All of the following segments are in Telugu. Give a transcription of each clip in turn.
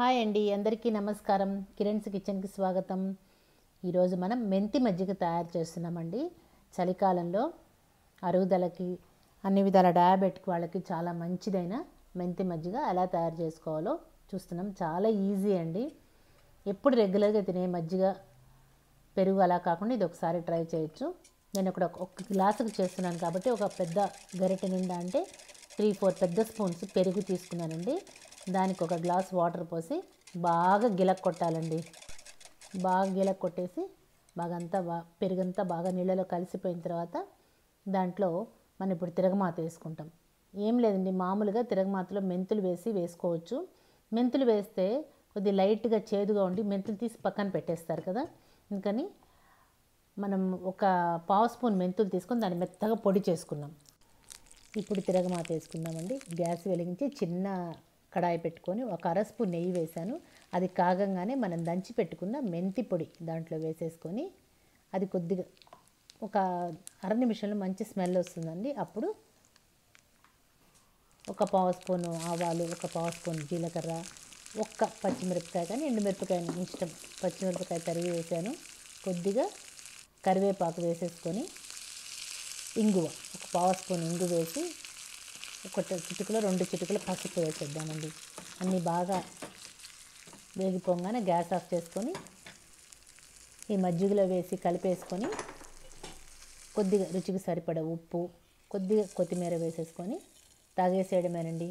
హాయ్ అండి అందరికీ నమస్కారం కిరణ్స్ కిచెన్కి స్వాగతం ఈరోజు మనం మెంతి మజ్జిగ తయారు చేస్తున్నామండి చలికాలంలో అరుగుదలకి అన్ని విధాల డయాబెటిక్ వాళ్ళకి చాలా మంచిదైన మెంతి మజ్జిగ ఎలా తయారు చేసుకోవాలో చూస్తున్నాం చాలా ఈజీ అండి ఎప్పుడు రెగ్యులర్గా తినే మజ్జిగ పెరుగు అలా కాకుండా ఇది ఒకసారి ట్రై చేయొచ్చు నేను ఇక్కడ ఒక గ్లాసుకు చేస్తున్నాను కాబట్టి ఒక పెద్ద గరిటె నిండా అంటే త్రీ ఫోర్ పెద్ద స్పూన్స్ పెరుగు తీసుకున్నానండి దానికి ఒక గ్లాస్ వాటర్ పోసి బాగా గిలక్ కొట్టాలండి బాగా గిలక్ కొట్టేసి బాగా అంతా బా పెరుగంతా బాగా నీళ్ళలో కలిసిపోయిన తర్వాత దాంట్లో మనం ఇప్పుడు తిరగమాత వేసుకుంటాం ఏం లేదండి మామూలుగా తిరగమాతలో మెంతులు వేసి వేసుకోవచ్చు మెంతులు వేస్తే కొద్ది లైట్గా చేదుగా ఉండి మెంతులు తీసి పక్కన పెట్టేస్తారు కదా అందుకని మనం ఒక పావు స్పూన్ మెంతులు తీసుకొని దాన్ని మెత్తగా పొడి చేసుకున్నాం ఇప్పుడు తిరగమాత వేసుకుందామండి గ్యాస్ వెలిగించి చిన్న కడాయి పెట్టుకొని ఒక అర స్పూన్ నెయ్యి వేసాను అది కాగంగానే మనం దంచి పెట్టుకున్న మెంతి పొడి దాంట్లో వేసేసుకొని అది కొద్దిగా ఒక అర నిమిషంలో మంచి స్మెల్ వస్తుందండి అప్పుడు ఒక పావు స్పూను ఆవాలు ఒక పావు స్పూన్ జీలకర్ర ఒక్క పచ్చిమిరపకాయ కానీ ఎండుమిరపకాయ ఇష్టం పచ్చిమిరపకాయ తరిగి వేసాను కొద్దిగా కరివేపాకు వేసేసుకొని ఇంగువ ఒక పావు స్పూన్ ఇంగు వేసి ఒక చిటికలో రెండు చిటికలు పసుపు వేసేద్దామండి అన్నీ బాగా వేగిపోగానే గ్యాస్ ఆఫ్ చేసుకొని ఈ మజ్జిగలో వేసి కలిపేసుకొని కొద్దిగా రుచికి సరిపడ ఉప్పు కొద్దిగా కొత్తిమీర వేసేసుకొని తాగేసేయడమేనండి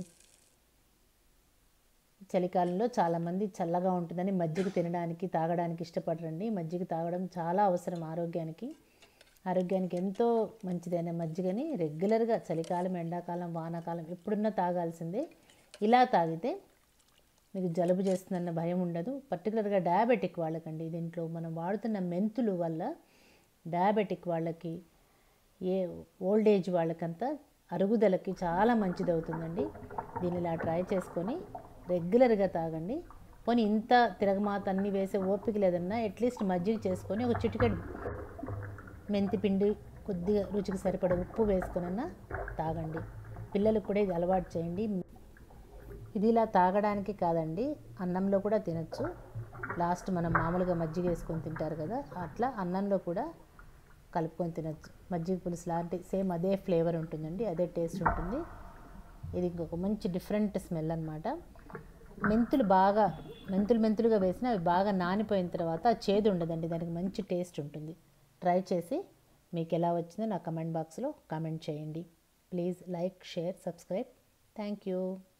చలికాలంలో చాలామంది చల్లగా ఉంటుందని మజ్జిగ తినడానికి తాగడానికి ఇష్టపడరండి మజ్జిగ తాగడం చాలా అవసరం ఆరోగ్యానికి ఆరోగ్యానికి ఎంతో మంచిదైన మజ్జిగని రెగ్యులర్గా చలికాలం ఎండాకాలం వానాకాలం ఎప్పుడున్నా తాగాల్సిందే ఇలా తాగితే మీకు జలుబు చేస్తుందన్న భయం ఉండదు పర్టికులర్గా డయాబెటిక్ వాళ్ళకండి దీంట్లో మనం వాడుతున్న మెంతులు వల్ల డయాబెటిక్ వాళ్ళకి ఏ ఓల్డ్ ఏజ్ వాళ్ళకంతా అరుగుదలకి చాలా మంచిది అవుతుందండి దీన్ని ఇలా ట్రై చేసుకొని రెగ్యులర్గా తాగండి పోనీ ఇంత తిరగమాత అన్నీ వేసే ఓపిక లేదన్నా అట్లీస్ట్ మజ్జిగ చేసుకొని ఒక చిటికెడు మెంతి పిండి కొద్దిగా రుచికి సరిపడ ఉప్పు వేసుకొనన్నా తాగండి పిల్లలకు కూడా ఇది అలవాటు చేయండి ఇది ఇలా తాగడానికి కాదండి అన్నంలో కూడా తినచ్చు లాస్ట్ మనం మామూలుగా మజ్జిగ వేసుకొని తింటారు కదా అట్లా అన్నంలో కూడా కలుపుకొని తినచ్చు మజ్జిగ పులుసు లాంటి సేమ్ అదే ఫ్లేవర్ ఉంటుందండి అదే టేస్ట్ ఉంటుంది ఇది ఇంకొక మంచి డిఫరెంట్ స్మెల్ అనమాట మెంతులు బాగా మెంతులు మెంతులుగా వేసినా అవి బాగా నానిపోయిన తర్వాత చేదు ఉండదండి దానికి మంచి టేస్ట్ ఉంటుంది ట్రై చేసి మీకు ఎలా వచ్చిందో నా కమెంట్ బాక్స్లో కామెంట్ చేయండి please like share subscribe thank you